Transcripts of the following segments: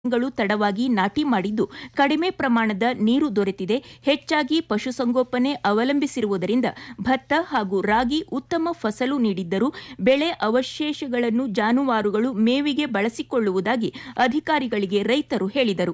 ತಿಂಗಳು ತಡವಾಗಿ ನಾಟಿ ಮಾಡಿದ್ದು ಕಡಿಮೆ ಪ್ರಮಾಣದ ನೀರು ದೊರೆತಿದೆ ಹೆಚ್ಚಾಗಿ ಪಶುಸಂಗೋಪನೆ ಅವಲಂಬಿಸಿರುವುದರಿಂದ ಭತ್ತ ಹಾಗೂ ರಾಗಿ ಉತ್ತಮ ಫಸಲು ನೀಡಿದ್ದರೂ ಬೆಳೆ ಅವಶೇಷಗಳನ್ನು ಜಾನುವಾರುಗಳು ಮೇವಿಗೆ ಬಳಸಿಕೊಳ್ಳುವುದಾಗಿ ಅಧಿಕಾರಿಗಳಿಗೆ ರೈತರು ಹೇಳಿದರು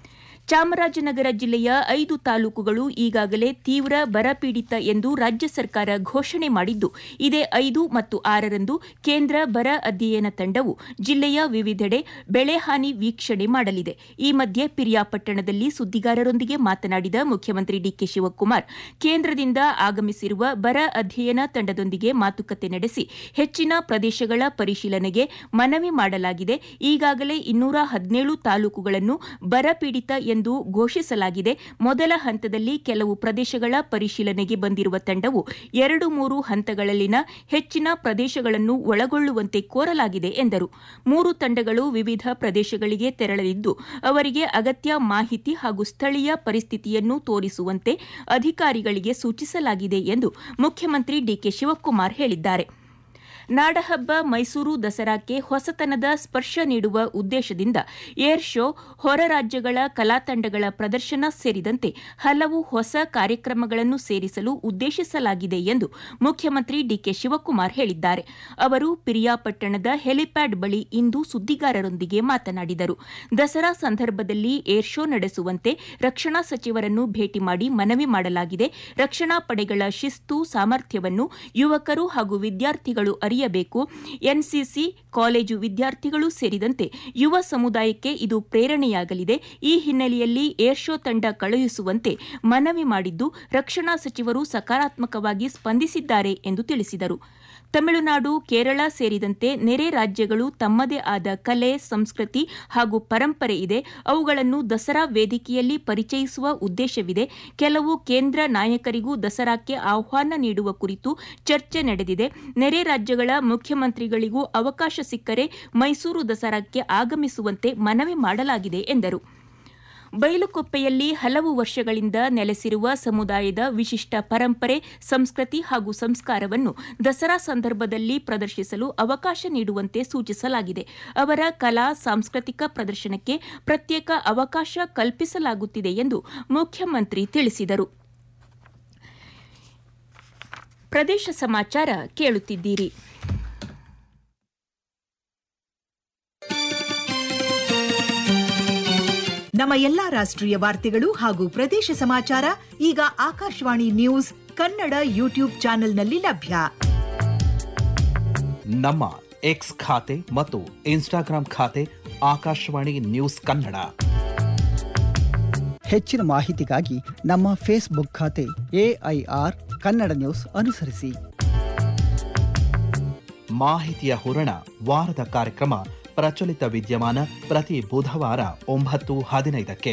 ಚಾಮರಾಜನಗರ ಜಿಲ್ಲೆಯ ಐದು ತಾಲೂಕುಗಳು ಈಗಾಗಲೇ ತೀವ್ರ ಬರಪೀಡಿತ ಎಂದು ರಾಜ್ಯ ಸರ್ಕಾರ ಘೋಷಣೆ ಮಾಡಿದ್ದು ಇದೇ ಐದು ಮತ್ತು ಆರರಂದು ಕೇಂದ್ರ ಬರ ಅಧ್ಯಯನ ತಂಡವು ಜಿಲ್ಲೆಯ ವಿವಿಧೆಡೆ ಬೆಳೆ ಹಾನಿ ವೀಕ್ಷಣೆ ಮಾಡಲಿದೆ ಈ ಮಧ್ಯೆ ಪಿರಿಯಾಪಟ್ಟಣದಲ್ಲಿ ಸುದ್ದಿಗಾರರೊಂದಿಗೆ ಮಾತನಾಡಿದ ಮುಖ್ಯಮಂತ್ರಿ ಡಿಕೆ ಶಿವಕುಮಾರ್ ಕೇಂದ್ರದಿಂದ ಆಗಮಿಸಿರುವ ಬರ ಅಧ್ಯಯನ ತಂಡದೊಂದಿಗೆ ಮಾತುಕತೆ ನಡೆಸಿ ಹೆಚ್ಚಿನ ಪ್ರದೇಶಗಳ ಪರಿಶೀಲನೆಗೆ ಮನವಿ ಮಾಡಲಾಗಿದೆ ಈಗಾಗಲೇ ಇನ್ನೂರ ಹದಿನೇಳು ತಾಲೂಕುಗಳನ್ನು ಬರಪೀಡಿತ ಎಂದು ಘೋಷಿಸಲಾಗಿದೆ ಮೊದಲ ಹಂತದಲ್ಲಿ ಕೆಲವು ಪ್ರದೇಶಗಳ ಪರಿಶೀಲನೆಗೆ ಬಂದಿರುವ ತಂಡವು ಎರಡು ಮೂರು ಹಂತಗಳಲ್ಲಿನ ಹೆಚ್ಚಿನ ಪ್ರದೇಶಗಳನ್ನು ಒಳಗೊಳ್ಳುವಂತೆ ಕೋರಲಾಗಿದೆ ಎಂದರು ಮೂರು ತಂಡಗಳು ವಿವಿಧ ಪ್ರದೇಶಗಳಿಗೆ ತೆರಳಲಿದ್ದು ಅವರಿಗೆ ಅಗತ್ಯ ಮಾಹಿತಿ ಹಾಗೂ ಸ್ಥಳೀಯ ಪರಿಸ್ಥಿತಿಯನ್ನು ತೋರಿಸುವಂತೆ ಅಧಿಕಾರಿಗಳಿಗೆ ಸೂಚಿಸಲಾಗಿದೆ ಎಂದು ಮುಖ್ಯಮಂತ್ರಿ ಡಿಕೆ ಶಿವಕುಮಾರ್ ಹೇಳಿದ್ದಾರೆ ನಾಡಹಬ್ಬ ಮೈಸೂರು ದಸರಾಕ್ಕೆ ಹೊಸತನದ ಸ್ಪರ್ಶ ನೀಡುವ ಉದ್ದೇಶದಿಂದ ಏರ್ ಶೋ ಹೊರ ರಾಜ್ಯಗಳ ಕಲಾತಂಡಗಳ ಪ್ರದರ್ಶನ ಸೇರಿದಂತೆ ಹಲವು ಹೊಸ ಕಾರ್ಯಕ್ರಮಗಳನ್ನು ಸೇರಿಸಲು ಉದ್ದೇಶಿಸಲಾಗಿದೆ ಎಂದು ಮುಖ್ಯಮಂತ್ರಿ ಡಿಕೆ ಶಿವಕುಮಾರ್ ಹೇಳಿದ್ದಾರೆ ಅವರು ಪಿರಿಯಾಪಟ್ಟಣದ ಹೆಲಿಪ್ಯಾಡ್ ಬಳಿ ಇಂದು ಸುದ್ದಿಗಾರರೊಂದಿಗೆ ಮಾತನಾಡಿದರು ದಸರಾ ಸಂದರ್ಭದಲ್ಲಿ ಏರ್ ಶೋ ನಡೆಸುವಂತೆ ರಕ್ಷಣಾ ಸಚಿವರನ್ನು ಭೇಟಿ ಮಾಡಿ ಮನವಿ ಮಾಡಲಾಗಿದೆ ರಕ್ಷಣಾ ಪಡೆಗಳ ಶಿಸ್ತು ಸಾಮರ್ಥ್ಯವನ್ನು ಯುವಕರು ಹಾಗೂ ವಿದ್ಯಾರ್ಥಿಗಳು ಅರಿಯಬೇಕು ಎನ್ಸಿಸಿ ಕಾಲೇಜು ವಿದ್ಯಾರ್ಥಿಗಳು ಸೇರಿದಂತೆ ಯುವ ಸಮುದಾಯಕ್ಕೆ ಇದು ಪ್ರೇರಣೆಯಾಗಲಿದೆ ಈ ಹಿನ್ನೆಲೆಯಲ್ಲಿ ಏರ್ ಶೋ ತಂಡ ಕಳುಹಿಸುವಂತೆ ಮನವಿ ಮಾಡಿದ್ದು ರಕ್ಷಣಾ ಸಚಿವರು ಸಕಾರಾತ್ಮಕವಾಗಿ ಸ್ಪಂದಿಸಿದ್ದಾರೆ ಎಂದು ತಿಳಿಸಿದರು ತಮಿಳುನಾಡು ಕೇರಳ ಸೇರಿದಂತೆ ನೆರೆ ರಾಜ್ಯಗಳು ತಮ್ಮದೇ ಆದ ಕಲೆ ಸಂಸ್ಕೃತಿ ಹಾಗೂ ಪರಂಪರೆ ಇದೆ ಅವುಗಳನ್ನು ದಸರಾ ವೇದಿಕೆಯಲ್ಲಿ ಪರಿಚಯಿಸುವ ಉದ್ದೇಶವಿದೆ ಕೆಲವು ಕೇಂದ್ರ ನಾಯಕರಿಗೂ ದಸರಾಕ್ಕೆ ಆಹ್ವಾನ ನೀಡುವ ಕುರಿತು ಚರ್ಚೆ ನಡೆದಿದೆ ನೆರೆ ರಾಜ್ಯಗಳ ಮುಖ್ಯಮಂತ್ರಿಗಳಿಗೂ ಅವಕಾಶ ಸಿಕ್ಕರೆ ಮೈಸೂರು ದಸರಾಕ್ಕೆ ಆಗಮಿಸುವಂತೆ ಮನವಿ ಮಾಡಲಾಗಿದೆ ಎಂದರು ಬೈಲುಕೊಪ್ಪೆಯಲ್ಲಿ ಹಲವು ವರ್ಷಗಳಿಂದ ನೆಲೆಸಿರುವ ಸಮುದಾಯದ ವಿಶಿಷ್ಟ ಪರಂಪರೆ ಸಂಸ್ಕೃತಿ ಹಾಗೂ ಸಂಸ್ಕಾರವನ್ನು ದಸರಾ ಸಂದರ್ಭದಲ್ಲಿ ಪ್ರದರ್ಶಿಸಲು ಅವಕಾಶ ನೀಡುವಂತೆ ಸೂಚಿಸಲಾಗಿದೆ ಅವರ ಕಲಾ ಸಾಂಸ್ಕೃತಿಕ ಪ್ರದರ್ಶನಕ್ಕೆ ಪ್ರತ್ಯೇಕ ಅವಕಾಶ ಕಲ್ಪಿಸಲಾಗುತ್ತಿದೆ ಎಂದು ಮುಖ್ಯಮಂತ್ರಿ ತಿಳಿಸಿದರು ಪ್ರದೇಶ ಸಮಾಚಾರ ಕೇಳುತ್ತಿದ್ದೀರಿ ನಮ್ಮ ಎಲ್ಲಾ ರಾಷ್ಟ್ರೀಯ ವಾರ್ತೆಗಳು ಹಾಗೂ ಪ್ರದೇಶ ಸಮಾಚಾರ ಈಗ ಆಕಾಶವಾಣಿ ನ್ಯೂಸ್ ಕನ್ನಡ ಯೂಟ್ಯೂಬ್ ಚಾನೆಲ್ನಲ್ಲಿ ಲಭ್ಯ ನಮ್ಮ ಎಕ್ಸ್ ಖಾತೆ ಮತ್ತು ಇನ್ಸ್ಟಾಗ್ರಾಂ ಖಾತೆ ಆಕಾಶವಾಣಿ ನ್ಯೂಸ್ ಕನ್ನಡ ಹೆಚ್ಚಿನ ಮಾಹಿತಿಗಾಗಿ ನಮ್ಮ ಫೇಸ್ಬುಕ್ ಖಾತೆ ಎಐಆರ್ ಕನ್ನಡ ನ್ಯೂಸ್ ಅನುಸರಿಸಿ ಮಾಹಿತಿಯ ಹೂರಣ ವಾರದ ಕಾರ್ಯಕ್ರಮ ಪ್ರಚಲಿತ ವಿದ್ಯಮಾನ ಪ್ರತಿ ಬುಧವಾರ ಒಂಬತ್ತು ಹದಿನೈದಕ್ಕೆ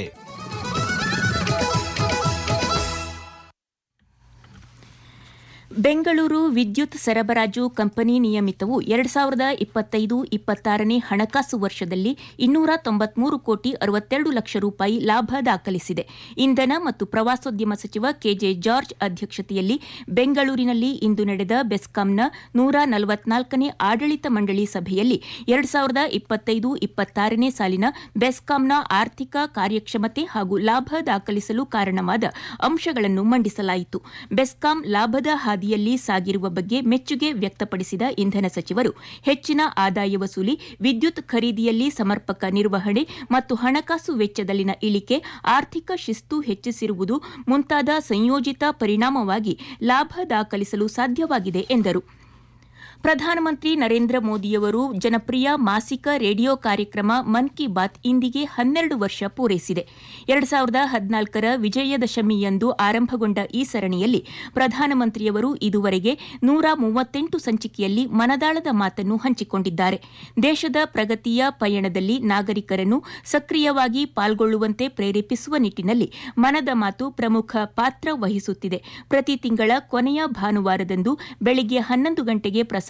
ಬೆಂಗಳೂರು ವಿದ್ಯುತ್ ಸರಬರಾಜು ಕಂಪನಿ ನಿಯಮಿತವು ಎರಡು ಸಾವಿರದ ಇಪ್ಪತ್ತೈದು ಇಪ್ಪತ್ತಾರನೇ ಹಣಕಾಸು ವರ್ಷದಲ್ಲಿ ಇನ್ನೂರ ತೊಂಬತ್ಮೂರು ಕೋಟಿ ಅರವತ್ತೆರಡು ಲಕ್ಷ ರೂಪಾಯಿ ಲಾಭ ದಾಖಲಿಸಿದೆ ಇಂಧನ ಮತ್ತು ಪ್ರವಾಸೋದ್ಯಮ ಸಚಿವ ಕೆಜೆ ಜಾರ್ಜ್ ಅಧ್ಯಕ್ಷತೆಯಲ್ಲಿ ಬೆಂಗಳೂರಿನಲ್ಲಿ ಇಂದು ನಡೆದ ಬೆಸ್ಕಾಂನ ನೂರ ನಲವತ್ನಾಲ್ಕನೇ ಆಡಳಿತ ಮಂಡಳಿ ಸಭೆಯಲ್ಲಿ ಎರಡು ಸಾವಿರದ ಇಪ್ಪತ್ತೈದು ಇಪ್ಪತ್ತಾರನೇ ಸಾಲಿನ ಬೆಸ್ಕಾಂನ ಆರ್ಥಿಕ ಕಾರ್ಯಕ್ಷಮತೆ ಹಾಗೂ ಲಾಭ ದಾಖಲಿಸಲು ಕಾರಣವಾದ ಅಂಶಗಳನ್ನು ಮಂಡಿಸಲಾಯಿತು ಬೆಸ್ಕಾಂ ಲಾಭದ ಹಾದಿಯಲ್ಲಿ ಸಾಗಿರುವ ಬಗ್ಗೆ ಮೆಚ್ಚುಗೆ ವ್ಯಕ್ತಪಡಿಸಿದ ಇಂಧನ ಸಚಿವರು ಹೆಚ್ಚಿನ ಆದಾಯ ವಸೂಲಿ ವಿದ್ಯುತ್ ಖರೀದಿಯಲ್ಲಿ ಸಮರ್ಪಕ ನಿರ್ವಹಣೆ ಮತ್ತು ಹಣಕಾಸು ವೆಚ್ಚದಲ್ಲಿನ ಇಳಿಕೆ ಆರ್ಥಿಕ ಶಿಸ್ತು ಹೆಚ್ಚಿಸಿರುವುದು ಮುಂತಾದ ಸಂಯೋಜಿತ ಪರಿಣಾಮವಾಗಿ ಲಾಭ ದಾಖಲಿಸಲು ಸಾಧ್ಯವಾಗಿದೆ ಎಂದರು ಪ್ರಧಾನಮಂತ್ರಿ ನರೇಂದ್ರ ಮೋದಿಯವರು ಜನಪ್ರಿಯ ಮಾಸಿಕ ರೇಡಿಯೋ ಕಾರ್ಯಕ್ರಮ ಮನ್ ಕಿ ಬಾತ್ ಇಂದಿಗೆ ಹನ್ನೆರಡು ವರ್ಷ ಪೂರೈಸಿದೆ ಎರಡು ಸಾವಿರದ ಹದಿನಾಲ್ಕರ ವಿಜಯದಶಮಿಯಂದು ಆರಂಭಗೊಂಡ ಈ ಸರಣಿಯಲ್ಲಿ ಪ್ರಧಾನಮಂತ್ರಿಯವರು ಇದುವರೆಗೆ ನೂರ ಮೂವತ್ತೆಂಟು ಸಂಚಿಕೆಯಲ್ಲಿ ಮನದಾಳದ ಮಾತನ್ನು ಹಂಚಿಕೊಂಡಿದ್ದಾರೆ ದೇಶದ ಪ್ರಗತಿಯ ಪಯಣದಲ್ಲಿ ನಾಗರಿಕರನ್ನು ಸಕ್ರಿಯವಾಗಿ ಪಾಲ್ಗೊಳ್ಳುವಂತೆ ಪ್ರೇರೇಪಿಸುವ ನಿಟ್ಟಿನಲ್ಲಿ ಮನದ ಮಾತು ಪ್ರಮುಖ ಪಾತ್ರ ವಹಿಸುತ್ತಿದೆ ಪ್ರತಿ ತಿಂಗಳ ಕೊನೆಯ ಭಾನುವಾರದಂದು ಬೆಳಗ್ಗೆ ಹನ್ನೊಂದು ಗಂಟೆಗೆ ಪ್ರಸಾರ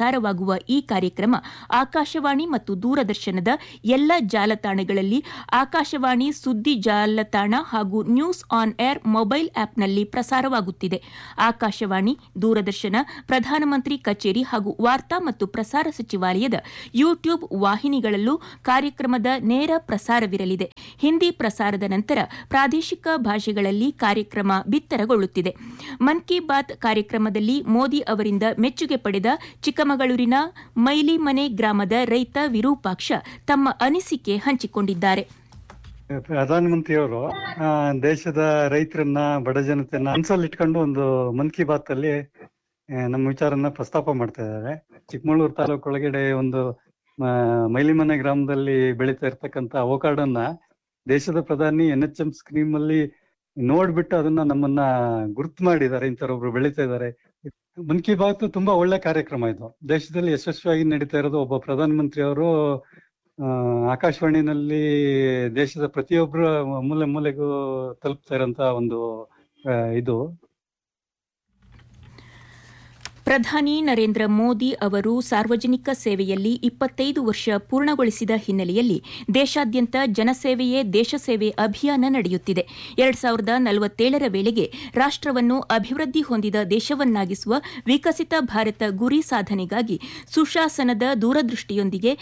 ಪ್ರಸಾರವಾಗುವ ಈ ಕಾರ್ಯಕ್ರಮ ಆಕಾಶವಾಣಿ ಮತ್ತು ದೂರದರ್ಶನದ ಎಲ್ಲ ಜಾಲತಾಣಗಳಲ್ಲಿ ಆಕಾಶವಾಣಿ ಸುದ್ದಿ ಜಾಲತಾಣ ಹಾಗೂ ನ್ಯೂಸ್ ಆನ್ ಏರ್ ಮೊಬೈಲ್ ಆಪ್ನಲ್ಲಿ ಪ್ರಸಾರವಾಗುತ್ತಿದೆ ಆಕಾಶವಾಣಿ ದೂರದರ್ಶನ ಪ್ರಧಾನಮಂತ್ರಿ ಕಚೇರಿ ಹಾಗೂ ವಾರ್ತಾ ಮತ್ತು ಪ್ರಸಾರ ಸಚಿವಾಲಯದ ಯೂಟ್ಯೂಬ್ ವಾಹಿನಿಗಳಲ್ಲೂ ಕಾರ್ಯಕ್ರಮದ ನೇರ ಪ್ರಸಾರವಿರಲಿದೆ ಹಿಂದಿ ಪ್ರಸಾರದ ನಂತರ ಪ್ರಾದೇಶಿಕ ಭಾಷೆಗಳಲ್ಲಿ ಕಾರ್ಯಕ್ರಮ ಬಿತ್ತರಗೊಳ್ಳುತ್ತಿದೆ ಮನ್ ಕಿ ಬಾತ್ ಕಾರ್ಯಕ್ರಮದಲ್ಲಿ ಮೋದಿ ಅವರಿಂದ ಮೆಚ್ಚುಗೆ ಪಡೆದ ಚಿಕ್ಕಮಗಳೂರಿನ ಮೈಲಿಮನೆ ಗ್ರಾಮದ ರೈತ ವಿರೂಪಾಕ್ಷ ತಮ್ಮ ಅನಿಸಿಕೆ ಹಂಚಿಕೊಂಡಿದ್ದಾರೆ ಪ್ರಧಾನಮಂತ್ರಿಯವರು ಆ, ದೇಶದ ರೈತರನ್ನ ಬಡ ಜನತೆಯನ್ನ ಮನಸ್ಸಲ್ಲಿ ಇಟ್ಕೊಂಡು ಒಂದು ಮನ್ ಕಿ ಬಾತ್ ಅಲ್ಲಿ ಆ, ನಮ್ಮ ವಿಚಾರನ ಪ್ರಸ್ತಾಪ ಮಾಡ್ತಾ ಇದ್ದಾರೆ ಚಿಕ್ಕಮಗಳೂರು ತಾಲೂಕು ಒಳಗಡೆ ಒಂದು ಆ, ಮೈಲಿಮನೆ ಗ್ರಾಮದಲ್ಲಿ ಬೆಳೀತಾ ಇರ್ತಕ್ಕಂತ ಅವಕಾಡನ್ನ ದೇಶದ ಪ್ರಧಾನಿ ಎನ್ ಎಚ್ ಎಂ ಸ್ಕೀಮ್ ಅಲ್ಲಿ ನೋಡ್ಬಿಟ್ಟು ಅದನ್ನ ನಮ್ಮನ್ನ ಗುರ್ತು ಮಾಡಿದ್ದಾರೆ ಇಂಥವ್ರೊಬ್ರು ಬೆಳೀತಾ ಇದ್ದಾರೆ ಮನ್ ಕಿ ಬಾತ್ ತುಂಬಾ ಒಳ್ಳೆ ಕಾರ್ಯಕ್ರಮ ಇದು ದೇಶದಲ್ಲಿ ಯಶಸ್ವಿಯಾಗಿ ನಡೀತಾ ಇರೋದು ಒಬ್ಬ ಪ್ರಧಾನಮಂತ್ರಿ ಅವರು ಆ, ಆಕಾಶವಾಣಿನಲ್ಲಿ ದೇಶದ ಪ್ರತಿಯೊಬ್ಬರ ಮೂಲೆ ಮೂಲೆಗೂ ತಲುಪ್ತಾ ಇರೋಂತ ಒಂದು ಆ, ಇದು ಪ್ರಧಾನಿ ನರೇಂದ್ರ ಮೋದಿ ಅವರು ಸಾರ್ವಜನಿಕ ಸೇವೆಯಲ್ಲಿ ಇಪ್ಪತ್ತೈದು ವರ್ಷ ಪೂರ್ಣಗೊಳಿಸಿದ ಹಿನ್ನೆಲೆಯಲ್ಲಿ ದೇಶಾದ್ಯಂತ ಜನಸೇವೆಯೇ ದೇಶಸೇವೆ ಅಭಿಯಾನ ನಡೆಯುತ್ತಿದೆ ಎರಡ್ ಸಾವಿರದ ನಲವತ್ತೇಳರ ವೇಳೆಗೆ ರಾಷ್ಟವನ್ನು ಅಭಿವೃದ್ಧಿ ಹೊಂದಿದ ದೇಶವನ್ನಾಗಿಸುವ ವಿಕಸಿತ ಭಾರತ ಗುರಿ ಸಾಧನೆಗಾಗಿ ಸುಶಾಸನದ ದೂರದೃಷ್ಟಿಯೊಂದಿಗೆ